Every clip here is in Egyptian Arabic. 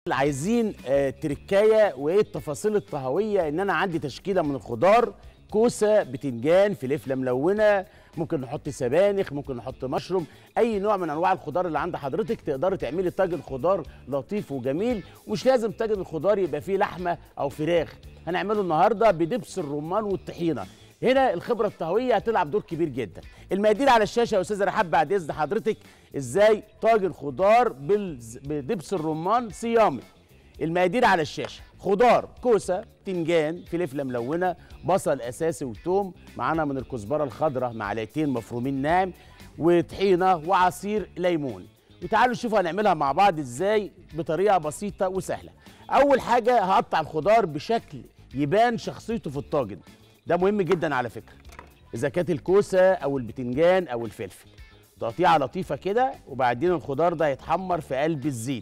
عايزين آه، تركايه وايه التفاصيل الطهويه ان انا عندي تشكيله من الخضار كوسه بتنجان فلفله ملونه ممكن نحط سبانخ ممكن نحط مشروم اي نوع من انواع الخضار اللي عند حضرتك تقدري تعملي طاجن خضار لطيف وجميل ومش لازم طاجن الخضار يبقى فيه لحمه او فراخ هنعمله النهارده بدبس الرمان والطحينه هنا الخبره الطهويه هتلعب دور كبير جدا المقادير على الشاشه يا استاذه رحاب بعد اذن حضرتك ازاي طاجن خضار بالز- بدبس الرمان صيامي المقادير على الشاشه خضار كوسه تنجان فلفله ملونه بصل اساسي وتوم معانا من الكزبره الخضراء معلقتين مفرومين ناعم وطحينه وعصير ليمون وتعالوا نشوف هنعملها مع بعض ازاي بطريقه بسيطه وسهله اول حاجه هقطع الخضار بشكل يبان شخصيته في الطاجن ده مهم جدا على فكره اذا كانت الكوسه او البتنجان او الفلفل تقطيعه لطيفه كده وبعدين الخضار ده يتحمر في قلب الزيت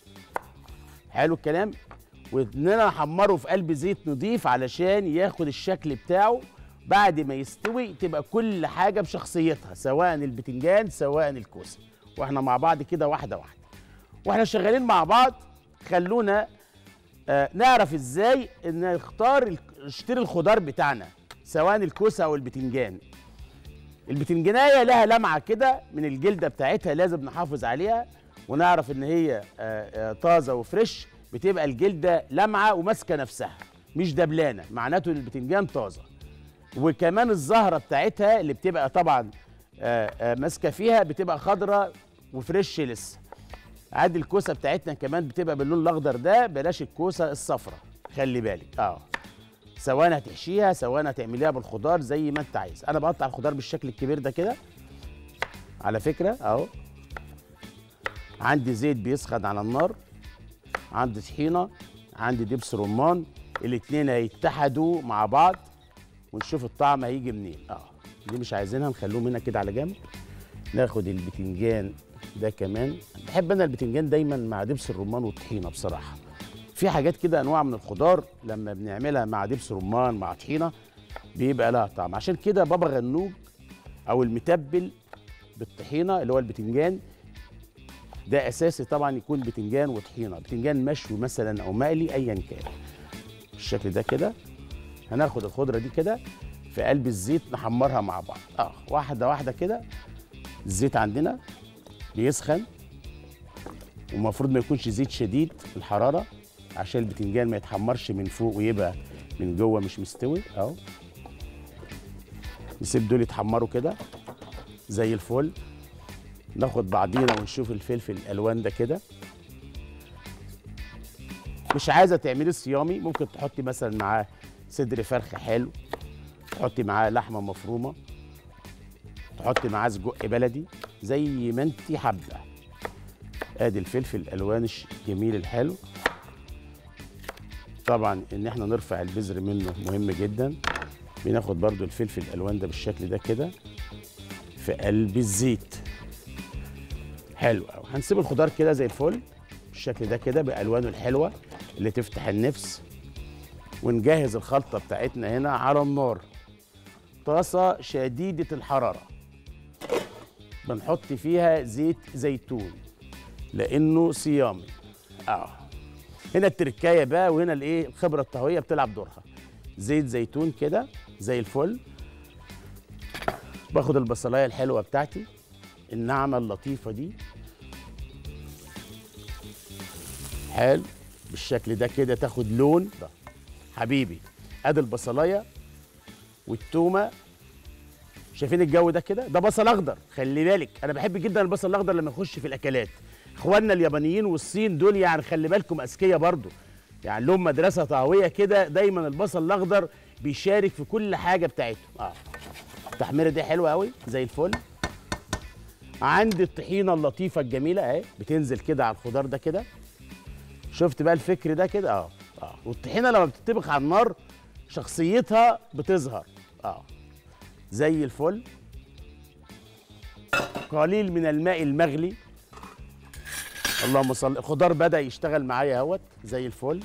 حلو الكلام واننا نحمره في قلب زيت نضيف علشان ياخد الشكل بتاعه بعد ما يستوي تبقى كل حاجه بشخصيتها سواء البتنجان سواء الكوسه واحنا مع بعض كده واحده واحده واحنا شغالين مع بعض خلونا آه نعرف ازاي ان نختار ال- نشتري الخضار بتاعنا سواء الكوسه او البتنجان البتنجانية لها لمعة كده من الجلدة بتاعتها لازم نحافظ عليها ونعرف ان هي آه، آه، طازة وفريش بتبقى الجلدة لمعة وماسكة نفسها مش دبلانة معناته ان البتنجان طازة وكمان الزهرة بتاعتها اللي بتبقى طبعا آه، آه، ماسكة فيها بتبقى خضرة وفريش لسه عادي الكوسة بتاعتنا كمان بتبقى باللون الأخضر ده بلاش الكوسة الصفراء خلي بالك اه سواء هتحشيها سواء هتعمليها بالخضار زي ما انت عايز انا بقطع الخضار بالشكل الكبير ده كده على فكره اهو عندي زيت بيسخن على النار عندي طحينه عندي دبس رمان الاتنين هيتحدوا مع بعض ونشوف الطعم هيجي منين اه دي مش عايزينها نخلوهم هنا كده على جنب ناخد البتنجان ده كمان بحب انا البتنجان دايما مع دبس الرمان والطحينه بصراحه في حاجات كده انواع من الخضار لما بنعملها مع دبس رمان مع طحينه بيبقى لها طعم عشان كده بابا غنوج او المتبل بالطحينه اللي هو البتنجان ده اساسي طبعا يكون بتنجان وطحينه بتنجان مشوي مثلا او مقلي ايا كان بالشكل ده كده هناخد الخضره دي كده في قلب الزيت نحمرها مع بعض اه واحده واحده كده الزيت عندنا بيسخن ومفروض ما يكونش زيت شديد الحراره عشان البتنجان ما يتحمرش من فوق ويبقى من جوه مش مستوي اهو نسيب دول يتحمروا كده زي الفل ناخد بعضينا ونشوف الفلفل الالوان ده كده مش عايزه تعملي صيامي ممكن تحطي مثلا معاه صدر فرخ حلو تحطي معاه لحمه مفرومه تحطي معاه سجق بلدي زي ما انت حابه ادي الفلفل الالوان الش- الجميل الحلو طبعا ان احنا نرفع البذر منه مهم جدا بناخد برضو الفلفل الالوان ده بالشكل ده كده في قلب الزيت حلو قوي هنسيب الخضار كده زي الفل بالشكل ده كده بالوانه الحلوه اللي تفتح النفس ونجهز الخلطه بتاعتنا هنا على النار طاسه شديده الحراره بنحط فيها زيت زيتون لانه صيامي اه هنا التركايه بقى وهنا الايه الخبره الطهويه بتلعب دورها زيت زيتون كده زي الفل باخد البصلايه الحلوه بتاعتي الناعمه اللطيفه دي حلو بالشكل ده كده تاخد لون ده حبيبي ادي البصلايه والتومه شايفين الجو ده كده ده بصل اخضر خلي بالك انا بحب جدا البصل الاخضر لما يخش في الاكلات اخواننا اليابانيين والصين دول يعني خلي بالكم اذكياء برضو يعني لهم مدرسه طهويه كده دايما البصل الاخضر بيشارك في كل حاجه بتاعتهم اه التحميره دي حلوه قوي زي الفل عندي الطحينه اللطيفه الجميله اهي بتنزل كده على الخضار ده كده شفت بقى الفكر ده كده اه اه والطحينه لما بتطبخ على النار شخصيتها بتظهر اه زي الفل قليل من الماء المغلي اللهم صل الخضار بدا يشتغل معايا اهوت زي الفل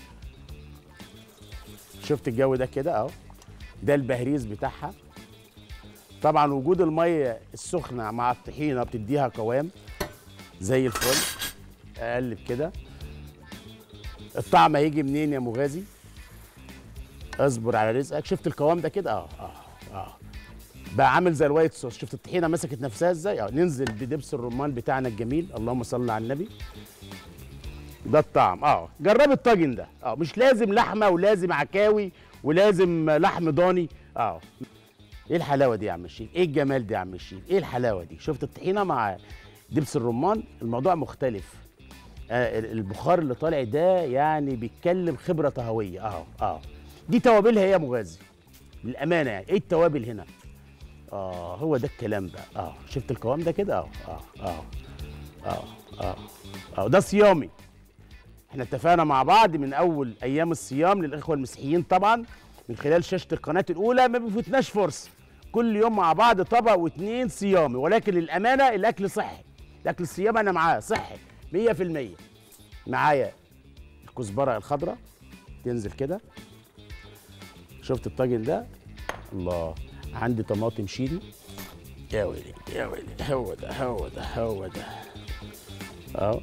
شفت الجو ده كده اهو ده البهريز بتاعها طبعا وجود الميه السخنه مع الطحينه بتديها قوام زي الفل اقلب كده الطعم هيجي منين يا مغازي اصبر على رزقك شفت القوام ده كده اه اه اه بقى عامل زي الوايت صوص شفت الطحينه مسكت نفسها ازاي اه ننزل بدبس الرمان بتاعنا الجميل اللهم صل على النبي ده الطعم اه جرب الطاجن ده اه مش لازم لحمه ولازم عكاوي ولازم لحم ضاني اه ايه الحلاوه دي يا عم الشيف ايه الجمال ده يا عم الشيف ايه الحلاوه دي شفت الطحينه مع دبس الرمان الموضوع مختلف آه البخار اللي طالع ده يعني بيتكلم خبره طهويه اه اه دي توابلها يا مغازي للامانه يعني ايه التوابل هنا اه هو ده الكلام بقى اه شفت القوام ده كده اه اه اه اه اه اه ده صيامي احنا اتفقنا مع بعض من اول ايام الصيام للاخوه المسيحيين طبعا من خلال شاشه القناه الاولى ما بيفوتناش فرصه كل يوم مع بعض طبق واتنين صيامي ولكن للامانه الاكل صحي الاكل الصيامي انا معاه صحي 100% معايا الكزبره الخضراء تنزل كده شفت الطاجن ده الله عندي طماطم شيري يا ويلي يا ويلي هو ده هو ده هو ده اهو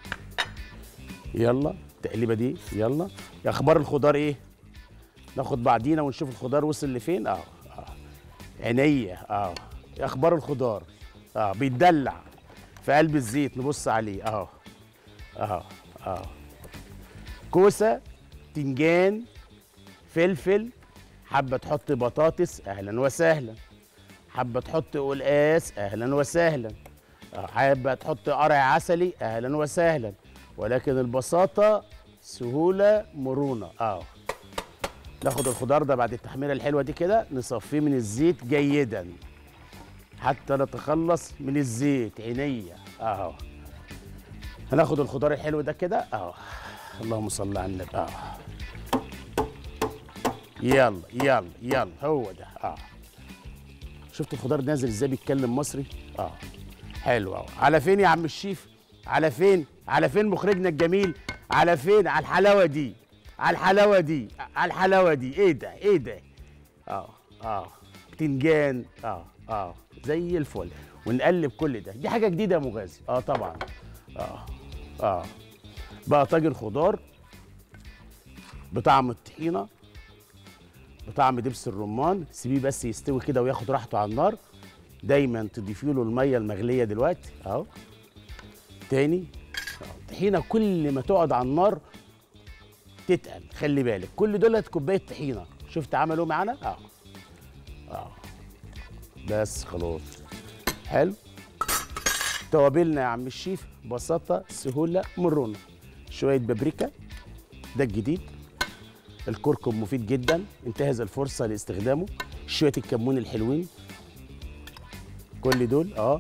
يلا التقليبه دي يلا يا اخبار الخضار ايه ناخد بعضينا ونشوف الخضار وصل لفين اه اه عينيا اه يا اخبار الخضار اه بيتدلع في قلب الزيت نبص عليه اهو اهو اهو كوسه تنجان فلفل حابه تحط بطاطس اهلا وسهلا حابه تحط قلقاس اهلا وسهلا حابه تحط قرع عسلي اهلا وسهلا ولكن البساطه سهوله مرونه اه ناخد الخضار ده بعد التحميره الحلوه دي كده نصفيه من الزيت جيدا حتى نتخلص من الزيت عينيا اهو هناخد الخضار الحلو ده كده اهو اللهم صل على النبي اه يلا يلا يلا هو ده اه شفت الخضار نازل ازاي بيتكلم مصري اه حلو اهو على فين يا عم الشيف على فين على فين مخرجنا الجميل على فين على الحلاوه دي على الحلاوه دي على الحلاوه دي ايه ده ايه ده اه اه بتنجان اه اه زي الفل ونقلب كل ده دي حاجه جديده يا مغازي اه طبعا اه اه بقى طاجن خضار بطعم الطحينه بطعم دبس الرمان سيبيه بس يستوي كده وياخد راحته على النار دايما تضيفي له الميه المغليه دلوقتي اهو تاني الطحينه كل ما تقعد على النار تتقل خلي بالك كل دولت كوبايه طحينه شفت عملوا معانا اه اه بس خلاص حلو توابلنا يا عم الشيف بساطه سهوله مرونه شويه بابريكا ده الجديد الكركم مفيد جدا انتهز الفرصه لاستخدامه شويه الكمون الحلوين كل دول اه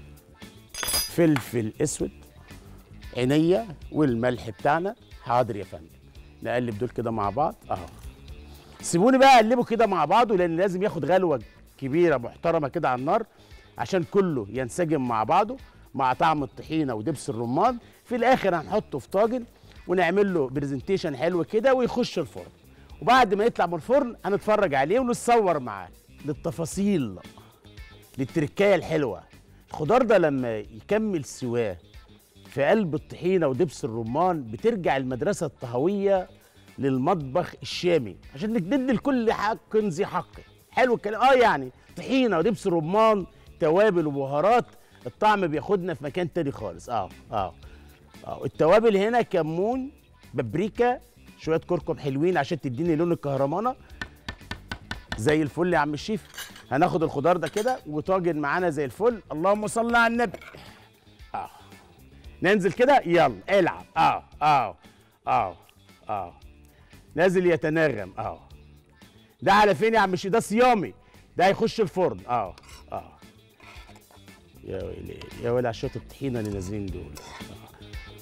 فلفل اسود عينيا والملح بتاعنا حاضر يا فندم نقلب دول كده مع بعض اهو سيبوني بقى اقلبه كده مع بعضه لان لازم ياخد غلوه كبيره محترمه كده على النار عشان كله ينسجم مع بعضه مع طعم الطحينه ودبس الرمان في الاخر هنحطه في طاجن ونعمل له برزنتيشن حلو كده ويخش الفرن وبعد ما يطلع من الفرن هنتفرج عليه ونتصور معاه للتفاصيل للتركايه الحلوه الخضار ده لما يكمل سواه في قلب الطحينه ودبس الرمان بترجع المدرسه الطهويه للمطبخ الشامي عشان ندي لكل حق ذي حق حلو الكلام اه يعني طحينه ودبس رمان توابل وبهارات الطعم بياخدنا في مكان تاني خالص اه اه اه التوابل هنا كمون بابريكا شويه كركم حلوين عشان تديني لون الكهرمانه زي الفل يا عم الشيف هناخد الخضار ده كده وطاجن معانا زي الفل اللهم صل على النبي اه ننزل كده يلا العب اه اه اه اه نازل يتناغم اه ده على فين يا عم الشيف ده صيامي ده هيخش الفرن اه اه يا ويلي يا ويلي على شويه الطحينه اللي نازلين دول آه.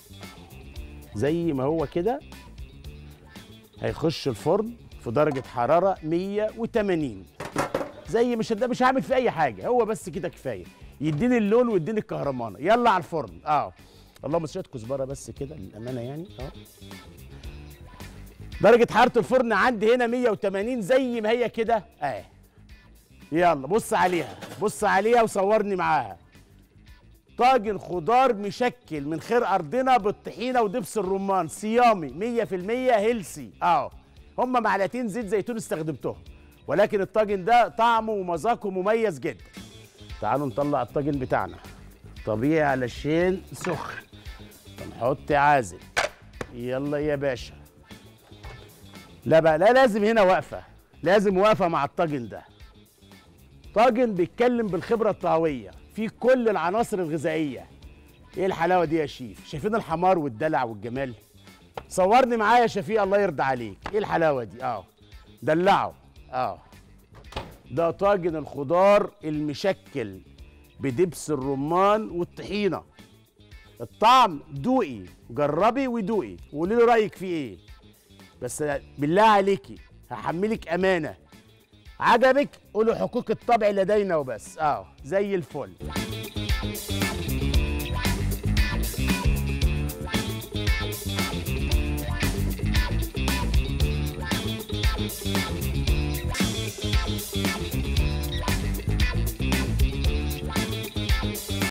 زي ما هو كده هيخش الفرن في درجه حراره 180 زي مش ده مش هعمل فيه اي حاجه هو بس كده كفايه يديني اللون ويديني الكهرمانه يلا على الفرن اه اللهم شويه كزبره بس كده للامانه يعني اه درجه حراره الفرن عندي هنا 180 زي ما هي كده اه يلا بص عليها بص عليها وصورني معاها طاجن خضار مشكل من خير ارضنا بالطحينه ودبس الرمان صيامي 100% هيلسي اه هم معلقتين زيت زيتون استخدمتهم ولكن الطاجن ده طعمه ومذاقه مميز جدا تعالوا نطلع الطاجن بتاعنا طبيعي علشان سخن نحط عازل يلا يا باشا لا بقى لا لازم هنا واقفه لازم واقفه مع الطاجن ده طاجن بيتكلم بالخبره الطهويه فيه كل العناصر الغذائيه ايه الحلاوه دي يا شيف شايفين الحمار والدلع والجمال صورني معايا يا شفيق الله يرضى عليك ايه الحلاوه دي اه دلعه اه ده طاجن الخضار المشكل بدبس الرمان والطحينه الطعم دوقي جربي ودوقي وقولي لي رايك فيه ايه بس بالله عليكي هحملك امانه عجبك قولوا حقوق الطبع لدينا وبس اه زي الفل